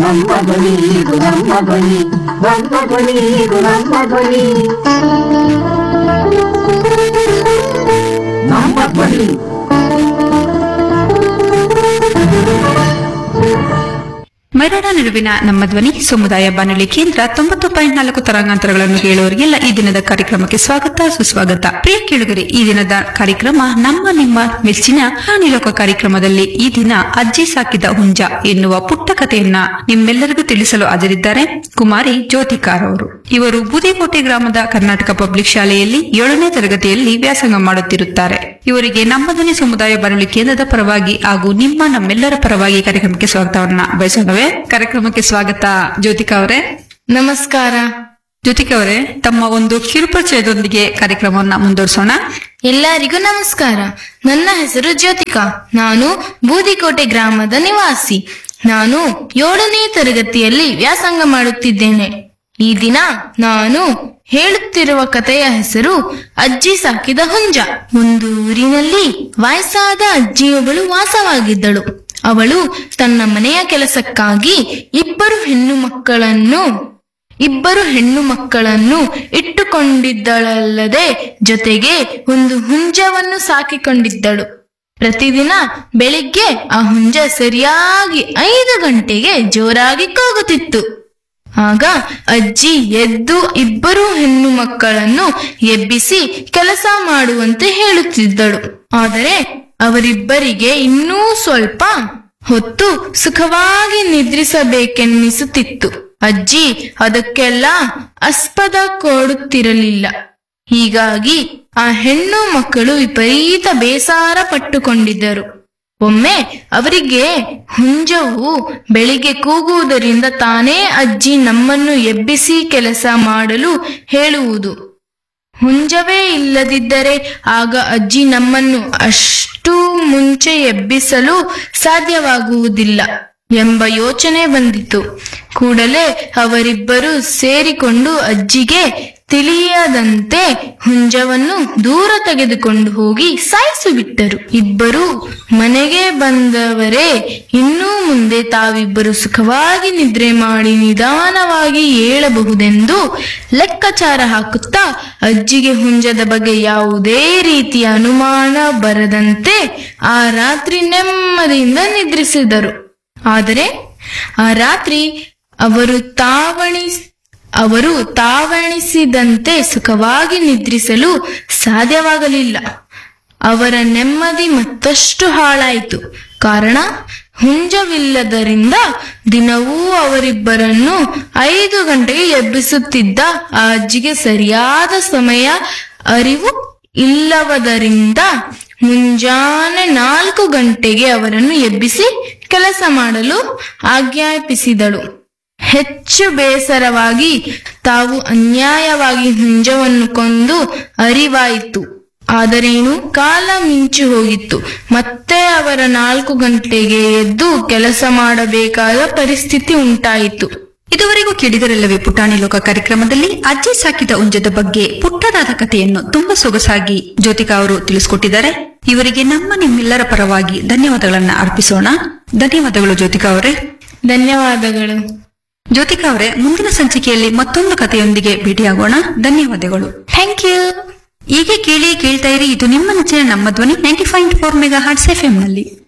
ನಮ್ಮ ಧ್ವನಿ ಇದು ನಮ್ಮ ಧ್ವನಿ ನಮ್ಮ ಧ್ವನಿ ಇದು ನಮ್ಮ ಧ್ವನಿ ನಮ್ಮ ಧ್ವನಿ ಮೈರಾಡ ನಡುವಿನ ನಮ್ಮ ಧ್ವನಿ ಸಮುದಾಯ ಬಾನುಲಿ ಕೇಂದ್ರ ತೊಂಬತ್ತು ಪಾಯಿಂಟ್ ನಾಲ್ಕು ತರಂಗಾಂತರಗಳನ್ನು ಕೇಳುವವರಿಗೆಲ್ಲ ಈ ದಿನದ ಕಾರ್ಯಕ್ರಮಕ್ಕೆ ಸ್ವಾಗತ ಸುಸ್ವಾಗತ ಪ್ರಿಯ ಕೇಳುಗರೆ ಈ ದಿನದ ಕಾರ್ಯಕ್ರಮ ನಮ್ಮ ನಿಮ್ಮ ಮೆಚ್ಚಿನ ಪ್ರಾಣಿಲೋಕ ಕಾರ್ಯಕ್ರಮದಲ್ಲಿ ಈ ದಿನ ಅಜ್ಜಿ ಸಾಕಿದ ಹುಂಜ ಎನ್ನುವ ಪುಟ್ಟ ಕಥೆಯನ್ನ ನಿಮ್ಮೆಲ್ಲರಿಗೂ ತಿಳಿಸಲು ಹಾಜರಿದ್ದಾರೆ ಕುಮಾರಿ ಜ್ಯೋತಿಕಾರ್ ಅವರು ಇವರು ಬೂದಿಕೋಟೆ ಗ್ರಾಮದ ಕರ್ನಾಟಕ ಪಬ್ಲಿಕ್ ಶಾಲೆಯಲ್ಲಿ ಏಳನೇ ತರಗತಿಯಲ್ಲಿ ವ್ಯಾಸಂಗ ಮಾಡುತ್ತಿರುತ್ತಾರೆ ಇವರಿಗೆ ನಮ್ಮ ಧ್ವನಿ ಸಮುದಾಯ ಬಾನುಲಿ ಕೇಂದ್ರದ ಪರವಾಗಿ ಹಾಗೂ ನಿಮ್ಮ ನಮ್ಮೆಲ್ಲರ ಪರವಾಗಿ ಕಾರ್ಯಕ್ರಮಕ್ಕೆ ಸ್ವಾಗತವನ್ನ ಬಯಸೋಣವೇ ಕಾರ್ಯಕ್ರಮಕ್ಕೆ ಸ್ವಾಗತ ಜ್ಯೋತಿಕಾ ಅವರೇ ನಮಸ್ಕಾರ ಜ್ಯೋತಿಕಾ ಅವರೇ ತಮ್ಮ ಒಂದು ಕಿರುಪರಿಚಯದೊಂದಿಗೆ ಕಾರ್ಯಕ್ರಮವನ್ನ ಮುಂದುವರಿಸೋಣ ಎಲ್ಲರಿಗೂ ನಮಸ್ಕಾರ ನನ್ನ ಹೆಸರು ಜ್ಯೋತಿಕಾ ನಾನು ಬೂದಿಕೋಟೆ ಗ್ರಾಮದ ನಿವಾಸಿ ನಾನು ಏಳನೇ ತರಗತಿಯಲ್ಲಿ ವ್ಯಾಸಂಗ ಮಾಡುತ್ತಿದ್ದೇನೆ ಈ ದಿನ ನಾನು ಹೇಳುತ್ತಿರುವ ಕಥೆಯ ಹೆಸರು ಅಜ್ಜಿ ಸಾಕಿದ ಹುಂಜ ಒಂದು ಊರಿನಲ್ಲಿ ವಯಸ್ಸಾದ ಅಜ್ಜಿಯೊಬ್ಬಳು ವಾಸವಾಗಿದ್ದಳು ಅವಳು ತನ್ನ ಮನೆಯ ಕೆಲಸಕ್ಕಾಗಿ ಇಬ್ಬರು ಹೆಣ್ಣು ಮಕ್ಕಳನ್ನು ಇಬ್ಬರು ಹೆಣ್ಣು ಮಕ್ಕಳನ್ನು ಇಟ್ಟುಕೊಂಡಿದ್ದಳಲ್ಲದೆ ಜೊತೆಗೆ ಒಂದು ಹುಂಜವನ್ನು ಸಾಕಿಕೊಂಡಿದ್ದಳು ಪ್ರತಿದಿನ ಬೆಳಿಗ್ಗೆ ಆ ಹುಂಜ ಸರಿಯಾಗಿ ಐದು ಗಂಟೆಗೆ ಜೋರಾಗಿ ಕೂಗುತ್ತಿತ್ತು ಆಗ ಅಜ್ಜಿ ಎದ್ದು ಇಬ್ಬರು ಹೆಣ್ಣು ಮಕ್ಕಳನ್ನು ಎಬ್ಬಿಸಿ ಕೆಲಸ ಮಾಡುವಂತೆ ಹೇಳುತ್ತಿದ್ದಳು ಆದರೆ ಅವರಿಬ್ಬರಿಗೆ ಇನ್ನೂ ಸ್ವಲ್ಪ ಹೊತ್ತು ಸುಖವಾಗಿ ನಿದ್ರಿಸಬೇಕೆನ್ನಿಸುತ್ತಿತ್ತು ಅಜ್ಜಿ ಅದಕ್ಕೆಲ್ಲ ಆಸ್ಪದ ಕೊಡುತ್ತಿರಲಿಲ್ಲ ಹೀಗಾಗಿ ಆ ಹೆಣ್ಣು ಮಕ್ಕಳು ವಿಪರೀತ ಬೇಸರ ಪಟ್ಟುಕೊಂಡಿದ್ದರು ಒಮ್ಮೆ ಅವರಿಗೆ ಹುಂಜವು ಬೆಳಿಗ್ಗೆ ಕೂಗುವುದರಿಂದ ತಾನೇ ಅಜ್ಜಿ ನಮ್ಮನ್ನು ಎಬ್ಬಿಸಿ ಕೆಲಸ ಮಾಡಲು ಹೇಳುವುದು ಹುಂಜವೇ ಇಲ್ಲದಿದ್ದರೆ ಆಗ ಅಜ್ಜಿ ನಮ್ಮನ್ನು ಅಷ್ಟು ಮುಂಚೆ ಎಬ್ಬಿಸಲು ಸಾಧ್ಯವಾಗುವುದಿಲ್ಲ ಎಂಬ ಯೋಚನೆ ಬಂದಿತು ಕೂಡಲೇ ಅವರಿಬ್ಬರು ಸೇರಿಕೊಂಡು ಅಜ್ಜಿಗೆ ತಿಳಿಯದಂತೆ ಹುಂಜವನ್ನು ದೂರ ತೆಗೆದುಕೊಂಡು ಹೋಗಿ ಸಾಯಿಸಿ ಬಿಟ್ಟರು ಇಬ್ಬರು ಮನೆಗೆ ಬಂದವರೇ ಇನ್ನೂ ಮುಂದೆ ತಾವಿಬ್ಬರು ಸುಖವಾಗಿ ನಿದ್ರೆ ಮಾಡಿ ನಿಧಾನವಾಗಿ ಏಳಬಹುದೆಂದು ಲೆಕ್ಕಾಚಾರ ಹಾಕುತ್ತಾ ಅಜ್ಜಿಗೆ ಹುಂಜದ ಬಗ್ಗೆ ಯಾವುದೇ ರೀತಿಯ ಅನುಮಾನ ಬರದಂತೆ ಆ ರಾತ್ರಿ ನೆಮ್ಮದಿಯಿಂದ ನಿದ್ರಿಸಿದರು ಆದರೆ ಆ ರಾತ್ರಿ ಅವರು ತಾವಣಿ ಅವರು ತಾವಣಿಸಿದಂತೆ ಸುಖವಾಗಿ ನಿದ್ರಿಸಲು ಸಾಧ್ಯವಾಗಲಿಲ್ಲ ಅವರ ನೆಮ್ಮದಿ ಮತ್ತಷ್ಟು ಹಾಳಾಯಿತು ಕಾರಣ ಹುಂಜವಿಲ್ಲದರಿಂದ ದಿನವೂ ಅವರಿಬ್ಬರನ್ನು ಐದು ಗಂಟೆಗೆ ಎಬ್ಬಿಸುತ್ತಿದ್ದ ಆ ಅಜ್ಜಿಗೆ ಸರಿಯಾದ ಸಮಯ ಅರಿವು ಇಲ್ಲವದರಿಂದ ಮುಂಜಾನೆ ನಾಲ್ಕು ಗಂಟೆಗೆ ಅವರನ್ನು ಎಬ್ಬಿಸಿ ಕೆಲಸ ಮಾಡಲು ಆಜ್ಞಾಪಿಸಿದಳು ಹೆಚ್ಚು ಬೇಸರವಾಗಿ ತಾವು ಅನ್ಯಾಯವಾಗಿ ಹುಂಜವನ್ನು ಕೊಂದು ಅರಿವಾಯಿತು ಆದರೇನು ಕಾಲ ಮಿಂಚು ಹೋಗಿತ್ತು ಮತ್ತೆ ಅವರ ನಾಲ್ಕು ಗಂಟೆಗೆ ಎದ್ದು ಕೆಲಸ ಮಾಡಬೇಕಾದ ಪರಿಸ್ಥಿತಿ ಉಂಟಾಯಿತು ಇದುವರೆಗೂ ಕೇಳಿದರೆಲ್ಲವೇ ಪುಟಾಣಿ ಲೋಕ ಕಾರ್ಯಕ್ರಮದಲ್ಲಿ ಅಜ್ಜಿ ಸಾಕಿದ ಉಂಜದ ಬಗ್ಗೆ ಪುಟ್ಟದಾದ ಕಥೆಯನ್ನು ತುಂಬಾ ಸೊಗಸಾಗಿ ಜ್ಯೋತಿಕಾ ಅವರು ತಿಳಿಸಿಕೊಟ್ಟಿದ್ದಾರೆ ಇವರಿಗೆ ನಮ್ಮ ನಿಮ್ಮೆಲ್ಲರ ಪರವಾಗಿ ಧನ್ಯವಾದಗಳನ್ನ ಅರ್ಪಿಸೋಣ ಧನ್ಯವಾದಗಳು ಜ್ಯೋತಿಕಾ ಅವರೇ ಧನ್ಯವಾದಗಳು ಜ್ಯೋತಿಕಾ ಅವರೇ ಮುಂದಿನ ಸಂಚಿಕೆಯಲ್ಲಿ ಮತ್ತೊಂದು ಕಥೆಯೊಂದಿಗೆ ಭೇಟಿಯಾಗೋಣ ಧನ್ಯವಾದಗಳು ಥ್ಯಾಂಕ್ ಯು ಹೀಗೆ ಕೇಳಿ ಕೇಳ್ತಾ ಇರಿ ಇದು ನಿಮ್ಮ ನೆಚ್ಚಿನ ನಮ್ಮ ಧ್ವನಿ ninety point four mega hearts F ನಲ್ಲಿ